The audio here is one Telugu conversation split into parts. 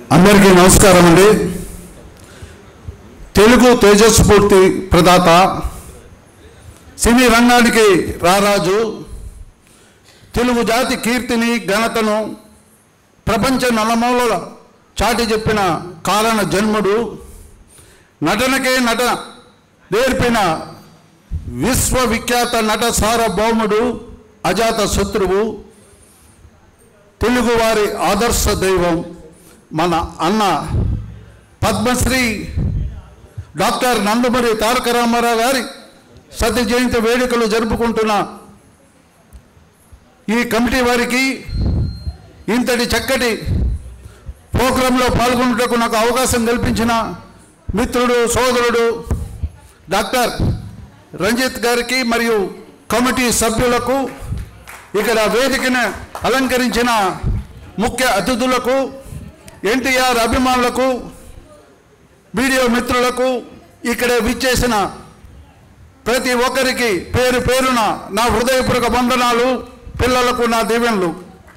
అందరికీ నమస్కారం అండి తెలుగు తేజస్ఫూర్తి ప్రదాత సినీ రంగానికి రారాజు తెలుగు జాతి కీర్తిని ఘనతను ప్రపంచ నలమూలల చాటి చెప్పిన కారణ జన్ముడు నటనకే నట నేర్పిన విశ్వవిఖ్యాత నట సార్వభౌముడు అజాత శత్రువు తెలుగువారి ఆదర్శ దైవం మన అన్న పద్మశ్రీ డాక్టర్ నందమూరి తారక రామారావు గారి సత్య జయంతి వేడుకలు జరుపుకుంటున్న ఈ కమిటీ వారికి ఇంతటి చక్కటి ప్రోగ్రాంలో పాల్గొనుటకు నాకు అవకాశం కల్పించిన మిత్రుడు సోదరుడు డాక్టర్ రంజిత్ గారికి మరియు కమిటీ సభ్యులకు ఇక్కడ వేదికను అలంకరించిన ముఖ్య అతిథులకు ఎన్టీఆర్ అభిమానులకు వీడియో మిత్రులకు ఇక్కడ విచ్చేసిన ప్రతి ఒక్కరికి పేరు పేరున నా హృదయపూర్వక వందనాలు పిల్లలకు నా దీవెనలు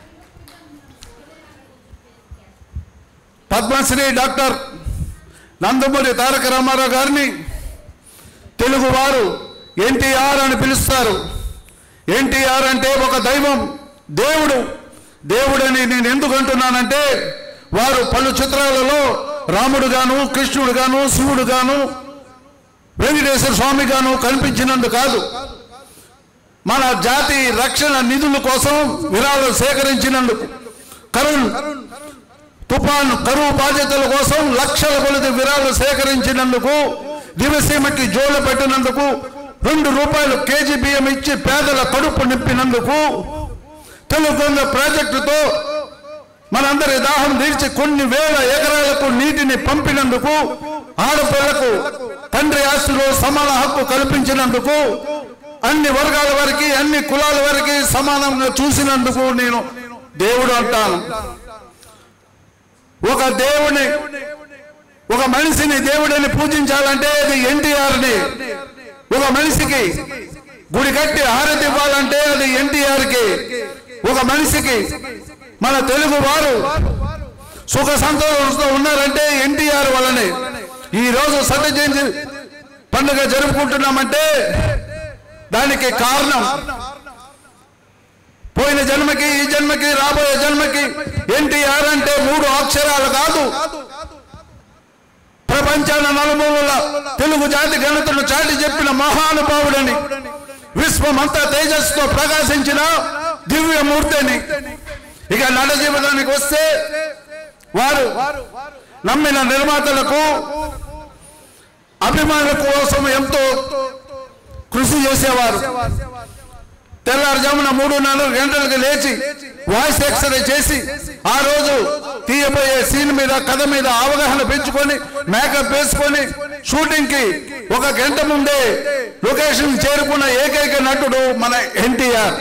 పద్మశ్రీ డాక్టర్ నందమూరి తారక రామారావు గారిని తెలుగువారు ఎన్టీఆర్ అని పిలుస్తారు ఎన్టీఆర్ అంటే ఒక దైవం దేవుడు దేవుడని నేను ఎందుకు అంటున్నానంటే వారు పలు చిత్రాలలో రాముడు గాను కృష్ణుడు గాను శివుడు గాను వెంకటేశ్వర స్వామి గాను కనిపించినందు కాదు మన జాతి రక్షణ నిధుల కోసం విరాళం సేకరించినందుకు కరుణ్ తుఫాను కరువు బాధ్యతల కోసం లక్షల కొలది విరాళం సేకరించినందుకు దివసీమకి జోలు పెట్టినందుకు రెండు రూపాయలు కేజీ బియ్యం ఇచ్చి పేదల కడుపు నింపినందుకు తెలుగొంగ ప్రాజెక్టుతో మనందరి దాహం తీర్చి కొన్ని వేల ఎకరాలకు నీటిని పంపినందుకు ఆడపిల్లకు తండ్రి ఆస్తిలో సమాన హక్కు కల్పించినందుకు అన్ని వర్గాల వారికి అన్ని కులాల వారికి సమానంగా చూసినందుకు నేను దేవుడు అంటాను ఒక దేవుని ఒక మనిషిని దేవుడిని పూజించాలంటే అది ఎన్టీఆర్ని ఒక మనిషికి గుడి కట్టి హారతి ఇవ్వాలంటే అది ఎన్టీఆర్కి ఒక మనిషికి మన తెలుగు వారు సుఖ సంతోషంతో ఉన్నారంటే ఎన్టీఆర్ వల్లనే ఈ రోజు సత్య జయంతి పండుగ జరుపుకుంటున్నామంటే దానికి కారణం పోయిన జన్మకి ఈ జన్మకి రాబోయే జన్మకి ఎన్టీఆర్ అంటే మూడు అక్షరాలు కాదు ప్రపంచాన నలుమూలల తెలుగు జాతి ఘనతను చాటి చెప్పిన మహానుభావుడని విశ్వమంతా తేజస్సుతో ప్రకాశించిన దివ్యమూర్తిని ఇక నట జీవితానికి వస్తే వారు నమ్మిన నిర్మాతలకు అభిమానుల కోసం ఎంతో కృషి చేసేవారు తెల్లారుజామున మూడున్నర గంటలకు లేచి వాయిస్ ఎక్స్రే చేసి ఆ రోజు తీయబోయే సీన్ మీద కథ మీద అవగాహన పెంచుకొని మేకప్ వేసుకొని షూటింగ్ కి ఒక గంట ముందే లొకేషన్ చేరుకున్న ఏకైక నటుడు మన ఎన్టీఆర్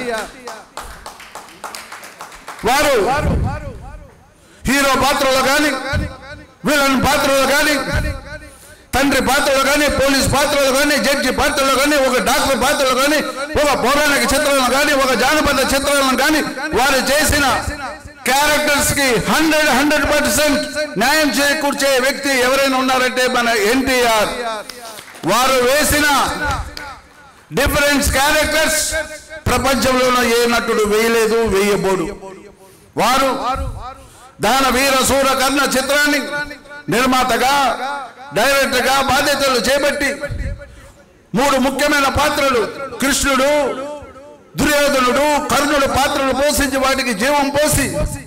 వారు హీరో పాత్రలో కానీ విలన్ పాత్రలో కానీ తండ్రి పాత్రలో కానీ పోలీస్ పాత్రలో కానీ జడ్జి పాత్రలో కానీ ఒక డాక్టర్ పాత్రలో కానీ ఒక పౌరాణిక చిత్రాలను కానీ ఒక జానపద చిత్రాలను కానీ వారు చేసిన క్యారెక్టర్స్ కి హండ్రెడ్ హండ్రెడ్ పర్సెంట్ న్యాయం చేకూర్చే వ్యక్తి ఎవరైనా ఉన్నారంటే మన ఎన్టీఆర్ వారు వేసిన డిఫరెన్స్ క్యారెక్టర్స్ ప్రపంచంలోనూ ఏ నటుడు వేయలేదు వేయబోడు వారు దాన వీర సూర కర్ణ చిత్రాన్ని నిర్మాతగా డైరెక్టర్గా బాధ్యతలు చేపట్టి మూడు ముఖ్యమైన పాత్రలు కృష్ణుడు దుర్యోధనుడు కర్ణుడు పాత్రలు పోషించి వాటికి జీవం పోసి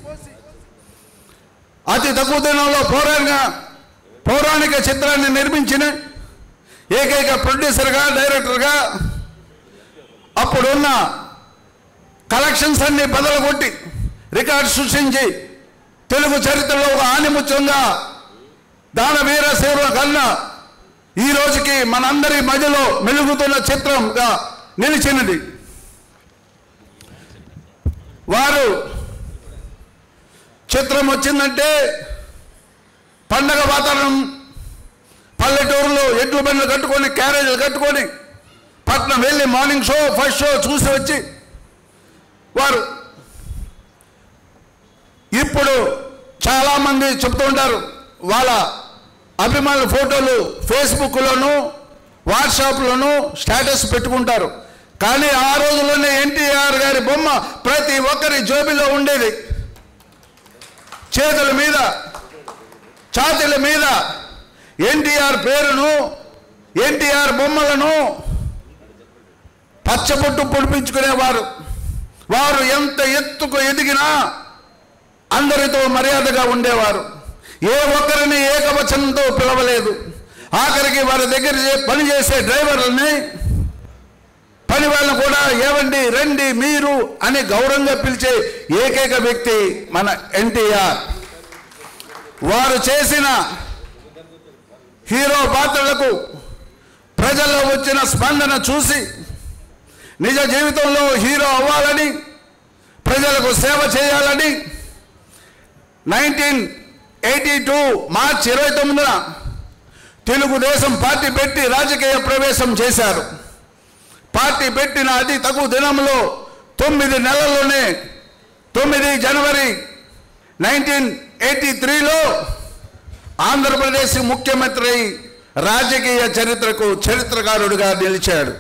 అతి తక్కువ దినంలో పౌరాణిక పౌరాణిక చిత్రాన్ని నిర్మించిన ఏకైక ప్రొడ్యూసర్గా డైరెక్టర్గా అప్పుడున్న కలెక్షన్స్ అన్ని బదలగొట్టి రికార్డ్ సృష్టించి తెలుగు చరిత్రలో ఒక ఆనిముత్యంగా దానవీర సేవ కన్నా ఈ రోజుకి మనందరి మధ్యలో మెలుగుతున్న చిత్రంగా నిలిచినది వారు చిత్రం వచ్చిందంటే పండగ వాతావరణం పల్లెటూరులో ఎడ్ల బండ్లు కట్టుకొని క్యారేజీలు కట్టుకొని పట్నం వెళ్ళి మార్నింగ్ షో ఫస్ట్ షో చూసి వచ్చి వారు ఇప్పుడు చాలా మంది మంది చెప్తూ ఉంటారు వాళ్ళ అభిమానుల ఫోటోలు ఫేస్బుక్లోను వాట్సాప్లోను స్టేటస్ పెట్టుకుంటారు కానీ ఆ రోజుల్లోనే ఎన్టీఆర్ గారి బొమ్మ ప్రతి ఒక్కరి జోబిలో ఉండేది చేతుల మీద ఛాతీల మీద ఎన్టీఆర్ పేరును ఎన్టీఆర్ బొమ్మలను పచ్చబొట్టు పొడిపించుకునేవారు వారు ఎంత ఎత్తుకు ఎదిగినా అందరితో మర్యాదగా ఉండేవారు ఏ ఒక్కరిని ఏకవచనంతో పిలవలేదు ఆఖరికి వారి దగ్గర చే- పనిచేసే డ్రైవర్లని పని వాళ్ళని కూడా ఏవండి రండి మీరు అని గౌరవంగా పిలిచే ఏకైక వ్యక్తి మన ఎన్టీఆర్ వారు చేసిన హీరో పాత్రలకు ప్రజల్లో వచ్చిన స్పందన చూసి నిజ జీవితంలో హీరో అవ్వాలని ప్రజలకు సేవ చేయాలని నైన్టీన్ ఎయిటీ టూ మార్చ్ ఇరవై తొమ్మిదిన తెలుగుదేశం పార్టీ పెట్టి రాజకీయ ప్రవేశం చేశారు పార్టీ పెట్టిన అతి తక్కువ దినంలో తొమ్మిది నెలల్లోనే తొమ్మిది జనవరి నైన్టీన్ ఎయిటీ త్రీలో ఆంధ్రప్రదేశ్ ముఖ్యమంత్రి అయి రాజకీయ చరిత్రకు చరిత్రకారుడిగా నిలిచాడు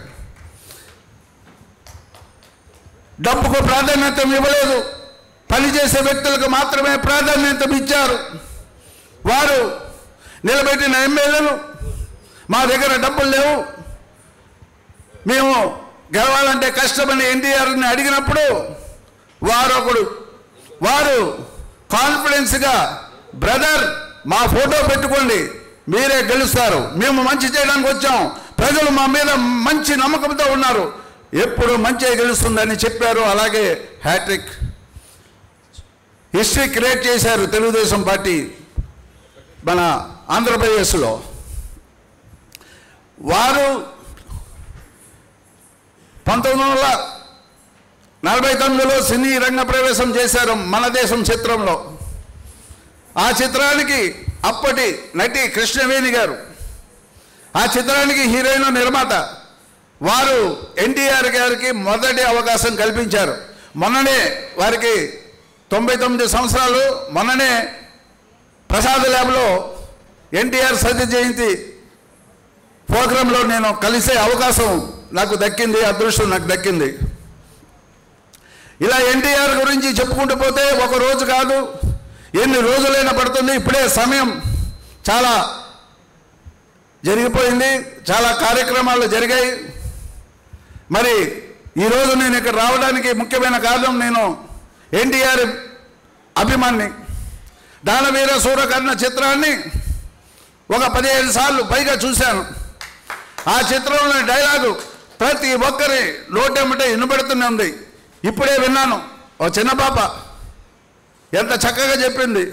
డబ్బుకు ప్రాధాన్యత ఇవ్వలేదు పనిచేసే వ్యక్తులకు మాత్రమే ప్రాధాన్యత ఇచ్చారు వారు నిలబెట్టిన ఎమ్మెల్యేలు మా దగ్గర డబ్బులు లేవు మేము గెలవాలంటే కష్టమని ఎన్టీఆర్ని అడిగినప్పుడు వారు ఒకడు వారు కాన్ఫిడెన్స్గా బ్రదర్ మా ఫోటో పెట్టుకోండి మీరే గెలుస్తారు మేము మంచి చేయడానికి వచ్చాం ప్రజలు మా మీద మంచి నమ్మకంతో ఉన్నారు ఎప్పుడు మంచి గెలుస్తుందని చెప్పారు అలాగే హ్యాట్రిక్ హిస్టరీ క్రియేట్ చేశారు తెలుగుదేశం పార్టీ మన ఆంధ్రప్రదేశ్లో వారు పంతొమ్మిది వందల నలభై తొమ్మిదిలో సినీ రంగ ప్రవేశం చేశారు మన దేశం చిత్రంలో ఆ చిత్రానికి అప్పటి నటి కృష్ణవేణి గారు ఆ చిత్రానికి హీరోయిన్ నిర్మాత వారు ఎన్టీఆర్ గారికి మొదటి అవకాశం కల్పించారు మొన్ననే వారికి తొంభై తొమ్మిది సంవత్సరాలు మొన్ననే ప్రసాద్ ల్యాబ్లో ఎన్టీఆర్ సత్య జయంతి ప్రోగ్రాంలో నేను కలిసే అవకాశం నాకు దక్కింది అదృష్టం నాకు దక్కింది ఇలా ఎన్టీఆర్ గురించి చెప్పుకుంటూ పోతే ఒక రోజు కాదు ఎన్ని రోజులైనా పడుతుంది ఇప్పుడే సమయం చాలా జరిగిపోయింది చాలా కార్యక్రమాలు జరిగాయి మరి ఈరోజు నేను ఇక్కడ రావడానికి ముఖ్యమైన కారణం నేను ఎన్టీఆర్ అభిమాన్ని దానవీర సూరకర్ణ చిత్రాన్ని ఒక పదిహేను సార్లు పైగా చూశాను ఆ చిత్రంలోని డైలాగు ప్రతి ఒక్కరి నోటెమ్మటే వినబడుతూనే ఉంది ఇప్పుడే విన్నాను ఓ చిన్న పాప ఎంత చక్కగా చెప్పింది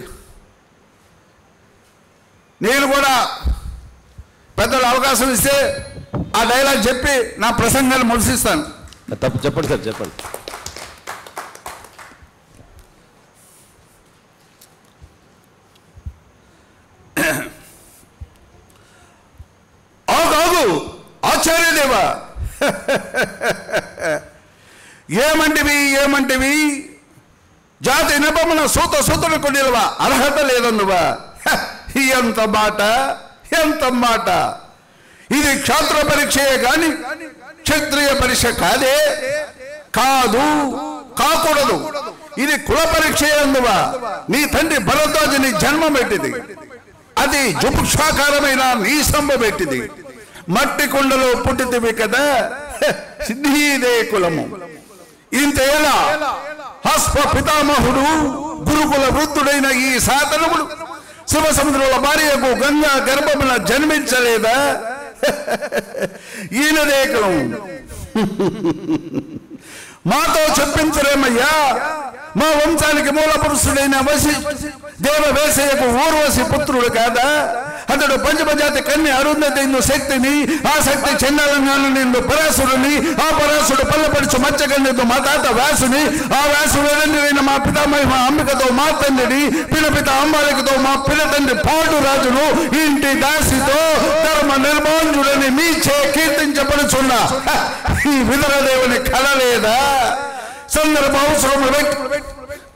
నేను కూడా పెద్దలు అవకాశం ఇస్తే ఆ డైలాగ్ చెప్పి నా ప్రసంగాన్ని ముగిసిస్తాను తప్పు చెప్పండి సార్ చెప్పండి ఆగు ఆగు ఆచార్యదేవా ఏమంటివి ఏమంటివి జాతి నిపమున సూత సూతులకు నిల్వ అర్హత లేదన్నువా హ, ఎంత మాట ఎంత మాట ఇది క్షాత్ర పరీక్షయే కాని క్షత్రియ పరీక్ష కాదే కాదు కాకూడదు ఇది కుల పరీక్ష అందువా నీ తండ్రి భరద్వాజుని జన్మ పెట్టింది అది జుపుక్షాకారమైన నీ స్తంభ పెట్టింది మట్టి కుండలో పుట్టితివి కదా హ, నీదే కులము ఇంతేలా హస్ప పితామహుడు గురుకుల వృద్ధుడైన ఈ సాధనముడు శివ సముద్రుల భార్యకు గంగా గర్భమున జన్మించలేదా ఈయనదే కులం మాతో చెప్పించరేమయ్యా మా వంశానికి మూల పురుషుడైన వసి దేవ వేసయ్యకు ఊర్వశి పుత్రుడు కాదా అతడు పంచమజాతి కన్య అరుంధతి శక్తిని ఆ శక్తి చెండాలంగాను నిన్ను పరాసురుని ఆ పరాసుడు పల్లపడుచు మచ్చగన్యతో మా తాత వ్యాసుని ఆ వ్యాసుడు తండ్రి మా పితామహి మా అంబికతో మా తండ్రిని పినపిత అంబాలికతో మా పిన తండ్రి పాడు రాజును ఇంటి దాసితో ధర్మ నిర్మాణుడని మీ చే కీర్తించబడుచున్న ఈ విదరదేవుని కళ లేదా సందర్భ అవసరం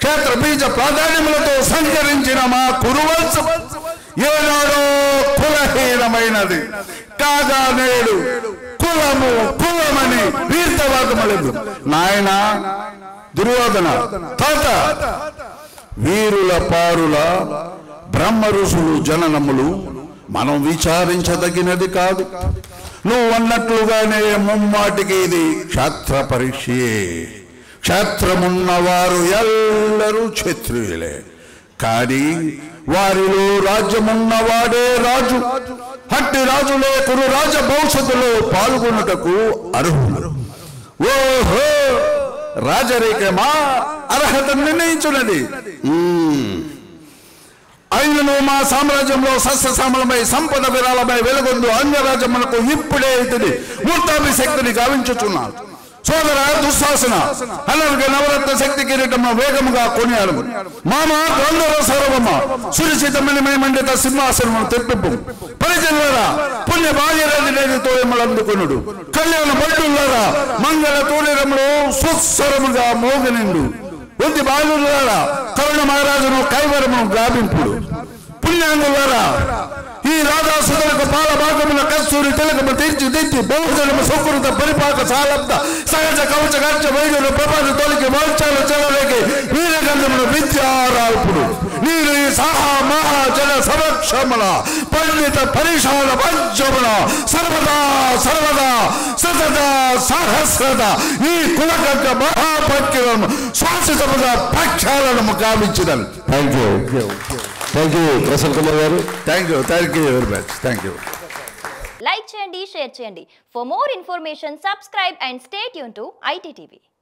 క్షేత్ర బీజ ప్రాధాన్యములతో సంచరించిన మా కురువంశం ఏనాడో కులహీనమైనది కాగా నేడు కులము కులమని వీర్తవాదములేదు నాయన దుర్యోధన తాత వీరుల పారుల బ్రహ్మ ఋషులు జననములు మనం విచారించదగినది కాదు నువ్వు అన్నట్లుగానే ముమ్మాటికి ఇది క్షేత్ర పరీక్షయే క్షేత్రమున్నవారు ఎల్లరూ క్షత్రియులే కానీ వారిలో రాజ్యమున్నవాడే రాజు హట్టి రాజులే కురు రాజ భవిష్యత్తులో పాల్గొనుటకు అర్హులు ఓహో రాజరేఖమా అర్హత నిర్ణయించున్నది మ్మ్. అయినను మా సామ్రాజ్యంలో సస్యశ్యామలమై సంపద విరాళమై వెలుగొందు అంగరాజ్యమునకు ఇప్పుడే అవుతుంది మూర్తాభిశక్తిని గావించుచున్నాను సోదర దుశ్శాసన అనర్గ నవరత్న శక్తి కిరీటము వేగముగా కొనియాడు మామ గంధర్వ సర్వమ సురక్షితమని మండిత సింహాసనమును తెప్పింపు పరిచయులారా పుణ్య భాగ్యరాజుతో అందుకునుడు కళ్యాణ బడులారా మంగళ తూలిరములు సుస్వరముగా మోగనిండు ఒంటి బాలులారా కరుణ మహారాజును కైవరమును గావింపుడు పుణ్యాంగులారా ఈ రాధాసులకు పాల భాగమున కస్తూరి తిలకము తీర్చిదిద్ది బహుజనము సుకృత పరిపాక సాలబ్ద సహజ కవచ గర్చ వైద్యులు ప్రపంచ తొలికి వాల్చాలు చెలరేకి వీరగంధమును విద్యారాల్పుడు నేను ఈ సహా మహాజన సమక్షముల పండిత పరిశాల పంచముల సర్వదా సర్వదా సతత సహస్రత ఈ కులగంగ మహాపక్యులను శాశ్వతముగా పక్షాలను గావించినను thank you thank you Prasanna Kumar garu thank you thank you very much thank you like చేయండి షేర్ చేయండి for more information subscribe and stay tune to ITTV